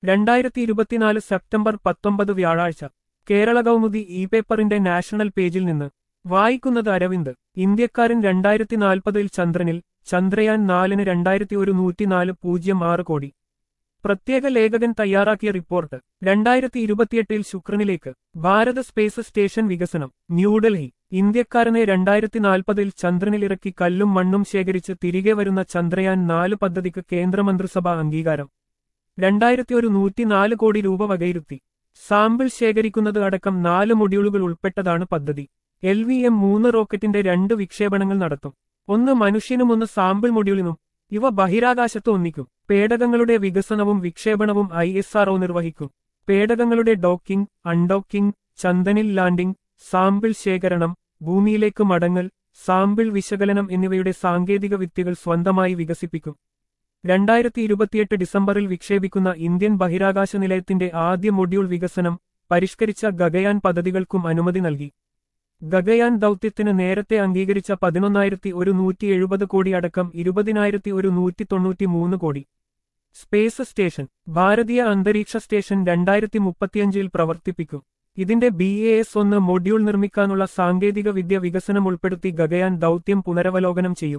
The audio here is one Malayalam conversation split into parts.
രണ്ടായിരത്തി ഇരുപത്തിനാല് സെപ്റ്റംബർ പത്തൊമ്പത് വ്യാഴാഴ്ച കേരള കൗമുദി ഇ പേപ്പറിന്റെ നാഷണൽ പേജിൽ നിന്ന് വായിക്കുന്നത് അരവിന്ദ് ഇന്ത്യക്കാരൻ രണ്ടായിരത്തി നാൽപ്പതിൽ ചന്ദ്രനിൽ ചന്ദ്രയാൻ നാലിന് രണ്ടായിരത്തി ഒരു നൂറ്റിനാല് പൂജ്യം ആറ് കോടി പ്രത്യേക ലേഖകൻ തയ്യാറാക്കിയ റിപ്പോർട്ട് രണ്ടായിരത്തി ഇരുപത്തിയെട്ടിൽ ശുക്രനിലേക്ക് ഭാരത സ്പേസ് സ്റ്റേഷൻ വികസനം ന്യൂഡൽഹി ഇന്ത്യക്കാരനെ രണ്ടായിരത്തി നാൽപ്പതിൽ ചന്ദ്രനിലിറക്കി കല്ലും മണ്ണും ശേഖരിച്ച് തിരികെ വരുന്ന ചന്ദ്രയാൻ നാല് പദ്ധതിക്ക് കേന്ദ്രമന്ത്രിസഭ അംഗീകാരം രണ്ടായിരത്തി ഒരു നൂറ്റിനാല് കോടി രൂപ വകയിരുത്തി സാമ്പിൾ ശേഖരിക്കുന്നത് അടക്കം നാല് മൊഡ്യൂളുകൾ ഉൾപ്പെട്ടതാണ് പദ്ധതി എൽ വി എം മൂന്ന് റോക്കറ്റിന്റെ രണ്ട് വിക്ഷേപണങ്ങൾ നടത്തും ഒന്ന് മനുഷ്യനും ഒന്ന് സാമ്പിൾ മൊഡ്യൂളിനും ഇവ ബഹിരാകാശത്ത് ഒന്നിക്കും പേടകങ്ങളുടെ വികസനവും വിക്ഷേപണവും ഐ എസ് ആർഒ നിർവഹിക്കും പേടകങ്ങളുടെ ഡോക്കിംഗ് അൺഡോക്കിംഗ് ചന്ദനിൽ ലാൻഡിംഗ് സാമ്പിൾ ശേഖരണം ഭൂമിയിലേക്ക് മടങ്ങൽ സാമ്പിൾ വിശകലനം എന്നിവയുടെ സാങ്കേതിക വിദ്യകൾ സ്വന്തമായി വികസിപ്പിക്കും രണ്ടായിരത്തി ഇരുപത്തിയെട്ട് ഡിസംബറിൽ വിക്ഷേപിക്കുന്ന ഇന്ത്യൻ ബഹിരാകാശ നിലയത്തിന്റെ ആദ്യ മൊഡ്യൂൾ വികസനം പരിഷ്കരിച്ച ഗഗയാൻ പദ്ധതികൾക്കും അനുമതി നൽകി ഗഗയാൻ ദൗത്യത്തിന് നേരത്തെ അംഗീകരിച്ച പതിനൊന്നായിരത്തി ഒരു നൂറ്റി എഴുപത് കോടി അടക്കം ഇരുപതിനായിരത്തി ഒരു നൂറ്റി തൊണ്ണൂറ്റി മൂന്ന് കോടി സ്പേസ് സ്റ്റേഷൻ ഭാരതീയ അന്തരീക്ഷ സ്റ്റേഷൻ രണ്ടായിരത്തി മുപ്പത്തിയഞ്ചിൽ പ്രവർത്തിപ്പിക്കും ഇതിന്റെ ബി എ എസ് ഒന്ന് മൊഡ്യൂൾ നിർമ്മിക്കാനുള്ള സാങ്കേതിക വിദ്യ വികസനം ഉൾപ്പെടുത്തി ഗഗയാൻ ദൗത്യം പുനരവലോകനം ചെയ്യും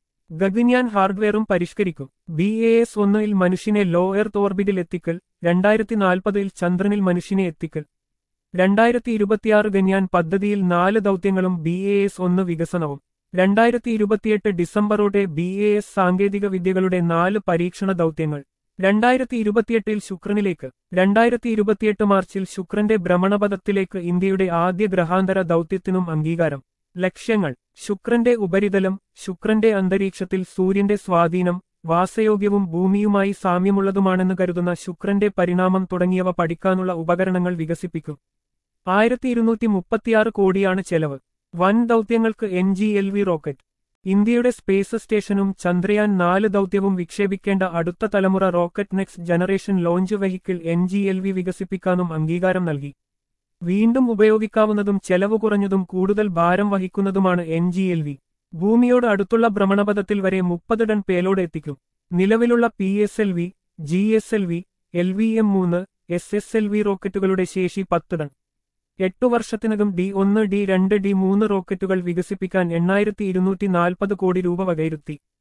ഗഗൻയാൻ ഹാർഡ്വെയറും പരിഷ്കരിക്കും ബി എ എസ് ഒന്നിൽ മനുഷ്യനെ ലോ എർത്ത് ഓർബിറ്റിൽ എത്തിക്കൽ രണ്ടായിരത്തി നാൽപ്പതിൽ ചന്ദ്രനിൽ മനുഷ്യനെ എത്തിക്കൽ രണ്ടായിരത്തി ഇരുപത്തിയാറ് ഗന്യാൻ പദ്ധതിയിൽ നാല് ദൗത്യങ്ങളും ബി എ എസ് ഒന്ന് വികസനവും രണ്ടായിരത്തി ഇരുപത്തിയെട്ട് ഡിസംബറോടെ ബി എ എസ് സാങ്കേതിക വിദ്യകളുടെ നാല് പരീക്ഷണ ദൗത്യങ്ങൾ രണ്ടായിരത്തി ഇരുപത്തിയെട്ടിൽ ശുക്രനിലേക്ക് രണ്ടായിരത്തി ഇരുപത്തിയെട്ട് മാർച്ചിൽ ശുക്രന്റെ ഭ്രമണപഥത്തിലേക്ക് ഇന്ത്യയുടെ ആദ്യ ഗ്രഹാന്തര ദൗത്യത്തിനും അംഗീകാരം ലക്ഷ്യങ്ങൾ ശുക്രന്റെ ഉപരിതലം ശുക്രന്റെ അന്തരീക്ഷത്തിൽ സൂര്യന്റെ സ്വാധീനം വാസയോഗ്യവും ഭൂമിയുമായി സാമ്യമുള്ളതുമാണെന്ന് കരുതുന്ന ശുക്രന്റെ പരിണാമം തുടങ്ങിയവ പഠിക്കാനുള്ള ഉപകരണങ്ങൾ വികസിപ്പിക്കും ആയിരത്തി ഇരുന്നൂറ്റി മുപ്പത്തിയാറ് കോടിയാണ് ചെലവ് വൻ ദൗത്യങ്ങൾക്ക് N G L V rocket ഇന്ത്യയുടെ സ്പേസ് സ്റ്റേഷനും ചന്ദ്രയാൻ നാല് ദൗത്യവും വിക്ഷേപിക്കേണ്ട അടുത്ത തലമുറ rocket next generation launch vehicle N G L V വികസിപ്പിക്കാനും അംഗീകാരം നൽകി വീണ്ടും ഉപയോഗിക്കാവുന്നതും ചെലവ് കുറഞ്ഞതും കൂടുതൽ ഭാരം വഹിക്കുന്നതുമാണ് എൻ ജി എൽ വി ഭൂമിയോട് അടുത്തുള്ള ഭ്രമണപഥത്തിൽ വരെ മുപ്പത് ടൺ പേലോഡ് എത്തിക്കും നിലവിലുള്ള P S L V G S L V L V M മൂന്ന് എസ് എസ് എൽ വി റോക്കറ്റുകളുടെ ശേഷി പത്ത് ടൺ എട്ടു വർഷത്തിനകം ഡി ഒന്ന് ഡി രണ്ട് ഡി മൂന്ന് റോക്കറ്റുകൾ വികസിപ്പിക്കാൻ എണ്ണായിരത്തി ഇരുന്നൂറ്റി നാൽപ്പത് കോടി രൂപ വകയിരുത്തി